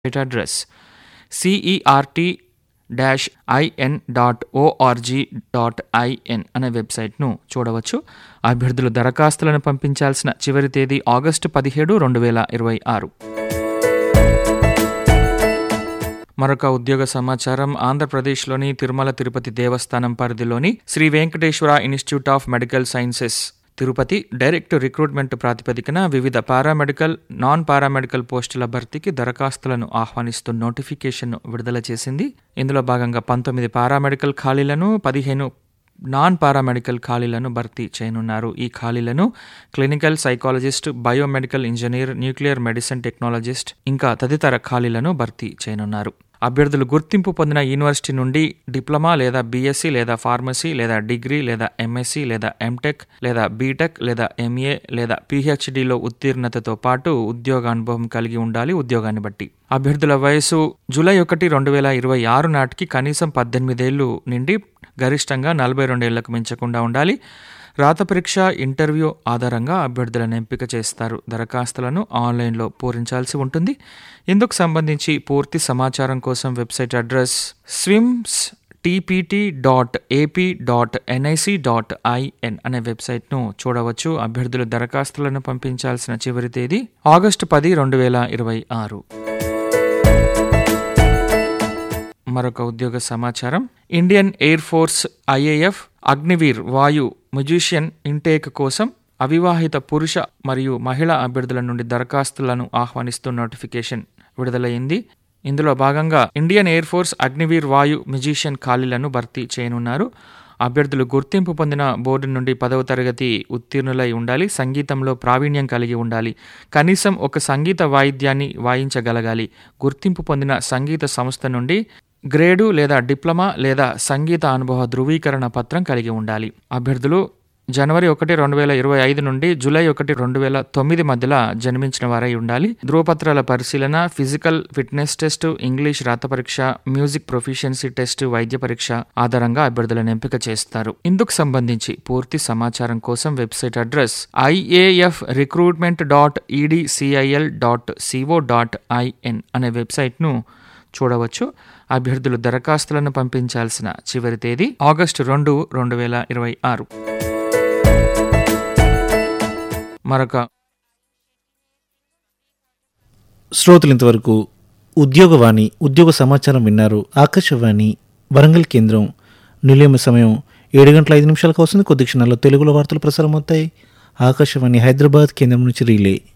address CERT dash IN dot ORG dot IN అనే వెబ్సైట్ను చూడవచ్చు అభ్యర్థులు దరఖాస్తులను పంపించాల్సిన చివరి తేదీ ఆగస్టు పదిహేడు రెండు వేల ఇరవై ఆరు మరొక ఉద్యోగ సమాచారం ఆంధ్రప్రదేశ్లోని తిరుమల తిరుపతి దేవస్థానం పరిధిలోని Shri Venkateswara institute of medical sciences Tirupati direct recruitment ప్రాతిపదికన వివిధ పారామెడికల్ నాన్ పారామెడికల్ పోస్టుల భర్తీకి దరఖాస్తులను ఆహ్వానిస్తూ నోటిఫికేషన్ను విడుదల చేసింది ఇందులో భాగంగా పంతొమ్మిది పారామెడికల్ ఖాళీలను పదిహేను నాన్ పారామెడికల్ ఖాళీలను భర్తీ చేయనున్నారు ఈ ఖాళీలను clinical psychologist biomedical engineer nuclear medicine technologist ఇంకా తదితర ఖాళీలను భర్తీ చేయనున్నారు అభ్యర్థులు గుర్తింపు పొందిన యూనివర్సిటీ నుండి డిప్లొమా లేదా బీఎస్సీ లేదా ఫార్మసీ లేదా డిగ్రీ లేదా ఎంఎస్సీ లేదా ఎంటెక్ లేదా బీటెక్ లేదా ఎంఏ లేదా పీహెచ్డీలో ఉత్తీర్ణతతో పాటు ఉద్యోగ అనుభవం కలిగి ఉండాలి ఉద్యోగాన్ని బట్టి అభ్యర్థుల వయసు జూలై ఒకటి రెండు వేల ఇరవై ఆరు నాటికి కనీసం పద్దెనిమిదేళ్లు నుండి గరిష్టంగా నలభై రెండేళ్లకు మించకుండా ఉండాలి రాత పరీక్ష ఇంటర్వ్యూ ఆధారంగా అభ్యర్థులను ఎంపిక చేస్తారు దరఖాస్తులను ఆన్లైన్లో పూరించాల్సి ఉంటుంది ఇందుకు సంబంధించి పూర్తి సమాచారం కోసం website address SVIMS TPT dot AP dot NIC dot IN అనే వెబ్సైట్ను చూడవచ్చు అభ్యర్థులు దరఖాస్తులను పంపించాల్సిన చివరి తేదీ ఆగస్టు పది రెండు వేల ఇరవై ఆరు మరొక ఉద్యోగ సమాచారం Indian air force IAF Agniveer Vayu musician intake కోసం అవివాహిత పురుష మరియు మహిళా అభ్యర్థుల నుండి దరఖాస్తులను ఆహ్వానిస్తూ నోటిఫికేషన్ విడుదలైంది ఇందులో భాగంగా Indian air force Agniveer Vayu musician ఖాళీలను భర్తీ చేయనున్నారు అభ్యర్థులు గుర్తింపు పొందిన బోర్డు నుండి పదవ తరగతి ఉత్తీర్ణులై ఉండాలి సంగీతంలో ప్రావీణ్యం కలిగి ఉండాలి కనీసం ఒక సంగీత వాయిద్యాన్ని వాయించగలగాలి గుర్తింపు పొందిన సంగీత సంస్థ నుండి గ్రేడు లేదా డిప్లొమా లేదా సంగీత అనుభవ ధృవీకరణ పత్రం కలిగి ఉండాలి అభ్యర్థులు జనవరి ఒకటి రెండు వేల ఇరవై ఐదు నుండి జూలై ఒకటి రెండు వేల తొమ్మిది మధ్యలో జన్మించిన వారై ఉండాలి ధృవపత్రాల పరిశీలన ఫిజికల్ ఫిట్నెస్ టెస్ట్ ఇంగ్లీష్ రాత పరీక్ష మ్యూజిక్ ప్రొఫిషియన్సీ టెస్ట్ వైద్య పరీక్ష ఆధారంగా అభ్యర్థులను ఎంపిక చేస్తారు ఇందుకు సంబంధించి పూర్తి సమాచారం కోసం website address IAF recruitment dot EDCIL dot CO dot IN అనే వెబ్సైట్ను చూడవచ్చు అభ్యర్థులు దరఖాస్తులను పంపించాల్సిన చివరి తేదీ ఆగస్టు రెండు రెండు వేల ఇరవై ఆరు మరొక శ్రోతలు ఇంతవరకు ఉద్యోగవాణి ఉద్యోగ సమాచారం విన్నారు ఆకాశవాణి వరంగల్ కేంద్రం నిలయమ సమయం ఏడు గంటల ఐదు నిమిషాలకు వస్తుంది కొద్ది క్షణాల్లో తెలుగులో వార్తలు ప్రసారం అవుతాయి ఆకాశవాణి హైదరాబాద్ కేంద్రం నుంచి రీలే